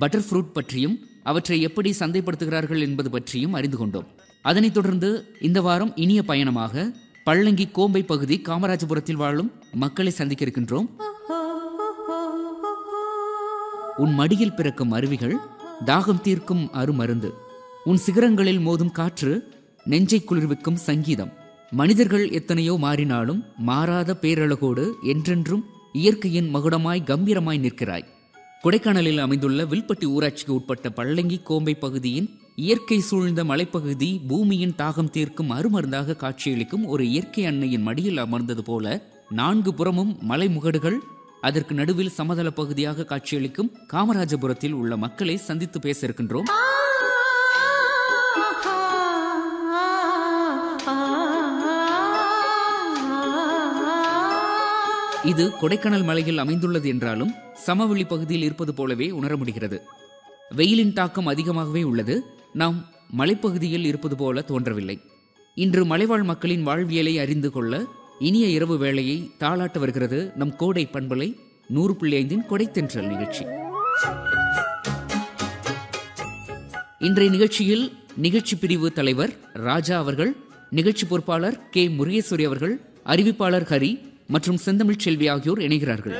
butter fruit பற்றியும் அவற்றை எப்படி சந்தைப்படுத்துகிறார்கள் என்பது பற்றியும் அறிந்து கொண்டோம் அதனைத் தொடர்ந்து இந்த வாரம் இனிய பயணமாக பள்ளங்கி கோம்பை பகுதி காமராஜபுரத்தில் வாழும் மக்களை சந்திக்க இருக்கின்றோம் உன் மடியில் பிறக்கும் அருவிகள் தாகம் தீர்க்கும் அருமருந்து உன் சிகரங்களில் மோதும் காற்று நெஞ்சை குளிர்விக்கும் சங்கீதம் மனிதர்கள் எத்தனையோ மாறினாலும் மாறாத பேரழகோடு என்றென்றும் இயற்கையின் மகுடமாய் கம்பீரமாய் நிற்கிறாய் கொடைக்கானலில் அமைந்துள்ள வில்பட்டி ஊராட்சிக்கு உட்பட்ட பள்ளங்கி கோம்பை பகுதியின் இயற்கை சூழ்ந்த மலைப்பகுதி பூமியின் தாகம் தீர்க்கும் அருமருந்தாக காட்சியளிக்கும் ஒரு இயற்கை அன்னையின் மடியில் அமர்ந்தது போல நான்கு புறமும் மலைமுகடுகள் அதற்கு நடுவில் சமதள பகுதியாக காட்சியளிக்கும் காமராஜபுரத்தில் உள்ள மக்களை சந்தித்து பேச இருக்கின்றோம் இது கொடைக்கானல் மலையில் அமைந்துள்ளது என்றாலும் சமவெளி பகுதியில் இருப்பது போலவே உணர முடிகிறது வெயிலின் தாக்கம் அதிகமாகவே உள்ளது நாம் மலைப்பகுதியில் இருப்பது போல தோன்றவில்லை இன்று மலைவாழ் மக்களின் வாழ்வியலை அறிந்து கொள்ள இனிய இரவு வேளையை தாளாட்ட வருகிறது நம் கோடை பண்பலை நூறு புள்ளி ஐந்தின் கொடைத்தென்றல் நிகழ்ச்சி இன்றைய நிகழ்ச்சியில் நிகழ்ச்சி பிரிவு தலைவர் ராஜா அவர்கள் நிகழ்ச்சி பொறுப்பாளர் கே முருகேஸ்வரி அவர்கள் அறிவிப்பாளர் ஹரி மற்றும் செந்தமிழ் செல்வி ஆகியோர் இணைகிறார்கள்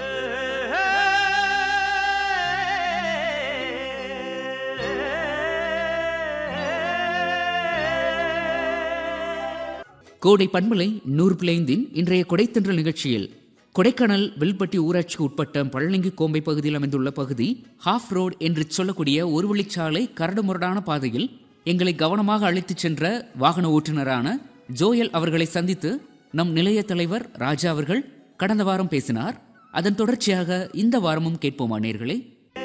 கோடை பண்பலை நூறு பிளைந்தின் இன்றைய கொடைத்தென்றல் நிகழ்ச்சியில் கொடைக்கானல் வில்பட்டி ஊராட்சிக்கு உட்பட்ட பழனிங்கி கோம்பை பகுதியில் அமைந்துள்ள பகுதி ஹாஃப் ரோடு என்று சொல்லக்கூடிய ஒரு வழிச்சாலை கரடுமுரடான பாதையில் எங்களை கவனமாக அழைத்துச் சென்ற வாகன ஓட்டுநரான ஜோயல் அவர்களை சந்தித்து நம் நிலைய தலைவர் ராஜா அவர்கள் கடந்த வாரம் பேசினார் அதன் தொடர்ச்சியாக இந்த வாரமும் கேட்போமா நேர்களே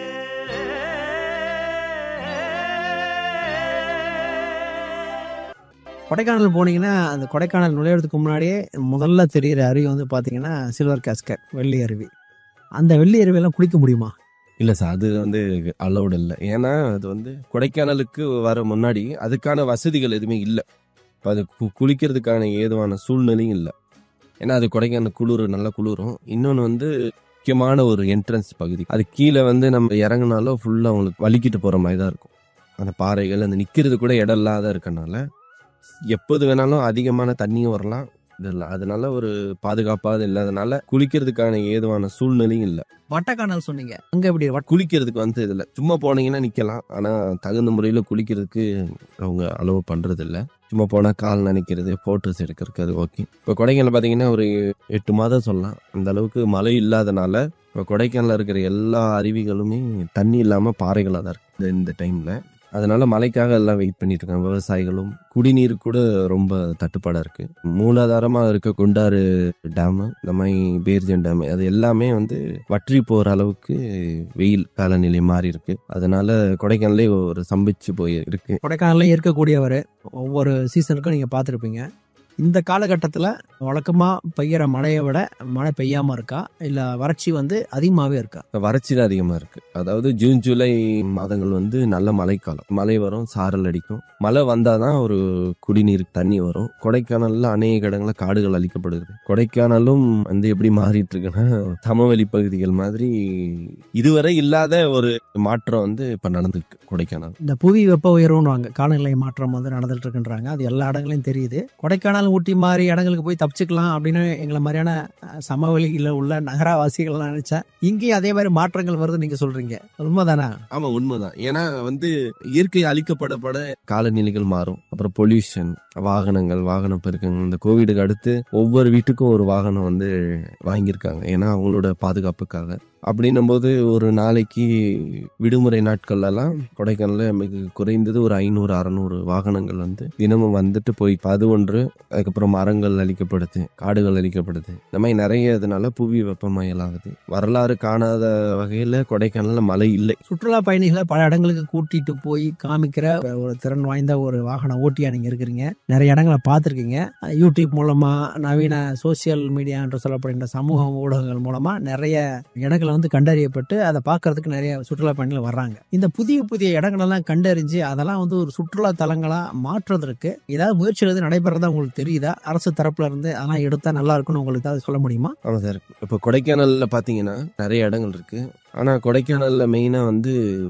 கொடைக்கானல் போனீங்கன்னா அந்த கொடைக்கானல் நுழையிறதுக்கு முன்னாடியே முதல்ல தெரியிற அருவி வந்து பார்த்தீங்கன்னா சில்வர் காஸ்கட் வெள்ளி அருவி அந்த வெள்ளி அருவியெல்லாம் குளிக்க முடியுமா இல்லை சார் அது வந்து அலௌடு இல்லை ஏன்னா அது வந்து கொடைக்கானலுக்கு வர முன்னாடி அதுக்கான வசதிகள் எதுவுமே இல்லை இப்போ அது கு- குளிக்கிறதுக்கான ஏதுவான சூழ்நிலையும் இல்லை ஏன்னா அது கொடைக்கானல் குளிர் நல்லா குளிரும் இன்னொன்று வந்து முக்கியமான ஒரு என்ட்ரன்ஸ் பகுதி அது கீழே வந்து நம்ம இறங்குனாலும் ஃபுல்லாக அவங்களுக்கு வலிக்கிட்டு போகிற மாதிரி தான் இருக்கும் அந்த பாறைகள் அந்த நிற்கிறது கூட இடம் இல்லாத இருக்கனால எப்போது வேணாலும் அதிகமான தண்ணியும் வரலாம் இது இல்லை அதனால ஒரு பாதுகாப்பாக இல்லாதனால குளிக்கிறதுக்கான ஏதுவான சூழ்நிலையும் இல்லை வட்டக்கானல் சொன்னீங்க அங்கே எப்படி வட்ட குளிக்கிறதுக்கு வந்து இதில் சும்மா போனீங்கன்னா நிற்கலாம் ஆனால் தகுந்த முறையில் குளிக்கிறதுக்கு அவங்க அலோவ் பண்ணுறது இல்ல சும்மா போனால் கால் நினைக்கிறது ஃபோட்டோஸ் எடுக்கிறதுக்கு அது ஓகே இப்போ கொடைக்கானல் பார்த்தீங்கன்னா ஒரு எட்டு மாதம் சொல்லலாம் அந்த அளவுக்கு மழை இல்லாதனால இப்போ கொடைக்கானலில் இருக்கிற எல்லா அருவிகளுமே தண்ணி இல்லாமல் பாறைகளாக தான் இருக்குது இந்த- இந்த டைமில் அதனால மழைக்காக எல்லாம் வெயிட் பண்ணிட்டு இருக்காங்க விவசாயிகளும் குடிநீர் கூட ரொம்ப தட்டுப்பாடாக இருக்கு மூலாதாரமாக இருக்க குண்டாறு டேமு இந்த மாதிரி பேர்ஜன் டேமு அது எல்லாமே வந்து வற்றி போகிற அளவுக்கு வெயில் காலநிலை மாறி இருக்கு அதனால கொடைக்கானலே ஒரு சம்பிச்சு போய் இருக்கு கொடைக்கானல்ல இருக்கக்கூடியவர் ஒவ்வொரு சீசனுக்கும் நீங்கள் பார்த்துருப்பீங்க இந்த காலகட்டத்தில் வழக்கமாக பெய்கிற மழையை விட மழை பெய்யாமல் இருக்கா இல்லை வறட்சி வந்து அதிகமாகவே இருக்கா வறட்சி தான் அதிகமாக இருக்கு அதாவது ஜூன் ஜூலை மாதங்கள் வந்து நல்ல மழைக்காலம் மழை வரும் சாரல் அடிக்கும் மழை வந்தால் தான் ஒரு குடிநீர் தண்ணி வரும் கொடைக்கானல்ல அநேக இடங்களில் காடுகள் அழிக்கப்படுது கொடைக்கானலும் வந்து எப்படி மாறிட்டு இருக்குன்னா சமவெளி பகுதிகள் மாதிரி இதுவரை இல்லாத ஒரு மாற்றம் வந்து இப்போ நடந்துருக்கு கொடைக்கானல் இந்த புவி வெப்ப உயர்வுன்னுவாங்க காலநிலை மாற்றம் வந்து நடந்துட்டு இருக்குன்றாங்க அது எல்லா இடங்களையும் தெரியுது கொடைக்கானல் ஊட்டி மாதிரி இடங்களுக்கு போய் தப்பிச்சுக்கலாம் அப்படின்னு எங்களை மாதிரியான அஹ், சமவெளியில் உள்ள நகராவாசிகள்லாம் நினைச்சா இங்கேயும் அதே மாதிரி மாற்றங்கள் வருது நீங்க சொல்றீங்க உண்மைதானா ஆமா உண்மைதான் ஏன்னா வந்து இயற்கை அழிக்கப்படப்பட காலநிலைகள் மாறும் அப்புறம் பொல்யூஷன் வாகனங்கள் வாகன பெருக்கங்கள் இந்த கோவிடுக்கு அடுத்து ஒவ்வொரு வீட்டுக்கும் ஒரு வாகனம் வந்து வாங்கியிருக்காங்க ஏன்னா அவங்களோட பாதுகாப்புக்காக அப்படின்னும் போது ஒரு நாளைக்கு விடுமுறை நாட்கள்லாம் கொடைக்கானல்ல மிக குறைந்தது ஒரு ஐநூறு அறநூறு வாகனங்கள் வந்து தினமும் வந்துட்டு போய் அது ஒன்று அதுக்கப்புறம் மரங்கள் அழிக்கப்படுது காடுகள் அழிக்கப்படுது இந்த மாதிரி நிறைய இதனால புவி வெப்பமயலாகுது வரலாறு காணாத வகையில கொடைக்கானல்ல மழை இல்லை சுற்றுலா பயணிகளை பல இடங்களுக்கு கூட்டிட்டு போய் காமிக்கிற ஒரு திறன் வாய்ந்த ஒரு வாகன ஓட்டியா நீங்க இருக்கிறீங்க நிறைய இடங்களை பார்த்துருக்கீங்க யூடியூப் மூலமா நவீன சோசியல் மீடியா என்று சொல்லப்படுகின்ற சமூக ஊடகங்கள் மூலமா நிறைய இடங்களை வந்து கண்டறியப்பட்டு அதை பார்க்கறதுக்கு நிறைய சுற்றுலா பயணிகள் வர்றாங்க இந்த புதிய புதிய இடங்களெல்லாம் கண்டறிஞ்சு அதெல்லாம் வந்து ஒரு சுற்றுலா தலங்களா மாற்றுவதற்கு ஏதாவது முயற்சிகள் எதுவும் நடைபெறதா உங்களுக்கு தெரியுதா அரசு தரப்புல இருந்து அதெல்லாம் எடுத்தா நல்லா இருக்கும்னு உங்களுக்கு ஏதாவது சொல்ல முடியுமா ஆமாம் சார் இப்போ கொடைக்கானல்ல பார்த்தீங்கன்னா நிறைய இடங்கள் இருக்கு ஆனால் கொடைக்கானல்ல மெயினாக வந்து